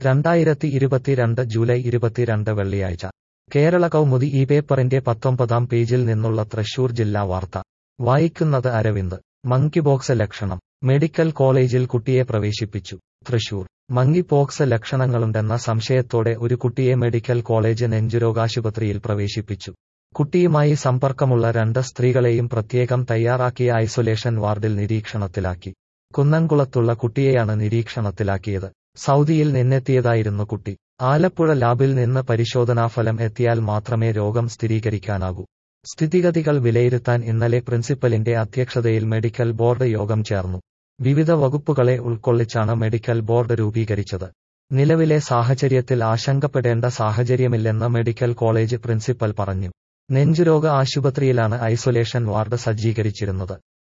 രണ്ടായിരത്തി ഇരുപത്തിരണ്ട് ജൂലൈ ഇരുപത്തിരണ്ട് വെള്ളിയാഴ്ച കേരള കൗമുദി ഈ പേപ്പറിന്റെ പത്തൊമ്പതാം പേജിൽ നിന്നുള്ള തൃശൂർ ജില്ലാ വാർത്ത വായിക്കുന്നത് അരവിന്ദ് മങ്കിപോക്സ് ലക്ഷണം മെഡിക്കൽ കോളേജിൽ കുട്ടിയെ പ്രവേശിപ്പിച്ചു തൃശൂർ മങ്കിപോക്സ് ലക്ഷണങ്ങളുണ്ടെന്ന സംശയത്തോടെ ഒരു കുട്ടിയെ മെഡിക്കൽ കോളേജ് നെഞ്ചുരോഗാശുപത്രിയിൽ പ്രവേശിപ്പിച്ചു കുട്ടിയുമായി സമ്പർക്കമുള്ള രണ്ട് സ്ത്രീകളെയും പ്രത്യേകം തയ്യാറാക്കിയ ഐസൊലേഷൻ വാർഡിൽ നിരീക്ഷണത്തിലാക്കി കുന്നംകുളത്തുള്ള കുട്ടിയെയാണ് നിരീക്ഷണത്തിലാക്കിയത് സൗദിയിൽ നിന്നെത്തിയതായിരുന്നു കുട്ടി ആലപ്പുഴ ലാബിൽ നിന്ന് പരിശോധനാഫലം എത്തിയാൽ മാത്രമേ രോഗം സ്ഥിരീകരിക്കാനാകൂ സ്ഥിതിഗതികൾ വിലയിരുത്താൻ ഇന്നലെ പ്രിൻസിപ്പലിന്റെ അധ്യക്ഷതയിൽ മെഡിക്കൽ ബോർഡ് യോഗം ചേർന്നു വിവിധ വകുപ്പുകളെ ഉൾക്കൊള്ളിച്ചാണ് മെഡിക്കൽ ബോർഡ് രൂപീകരിച്ചത് നിലവിലെ സാഹചര്യത്തിൽ ആശങ്കപ്പെടേണ്ട സാഹചര്യമില്ലെന്ന് മെഡിക്കൽ കോളേജ് പ്രിൻസിപ്പൽ പറഞ്ഞു നെഞ്ചുരോഗ ആശുപത്രിയിലാണ് ഐസൊലേഷൻ വാർഡ് സജ്ജീകരിച്ചിരുന്നത്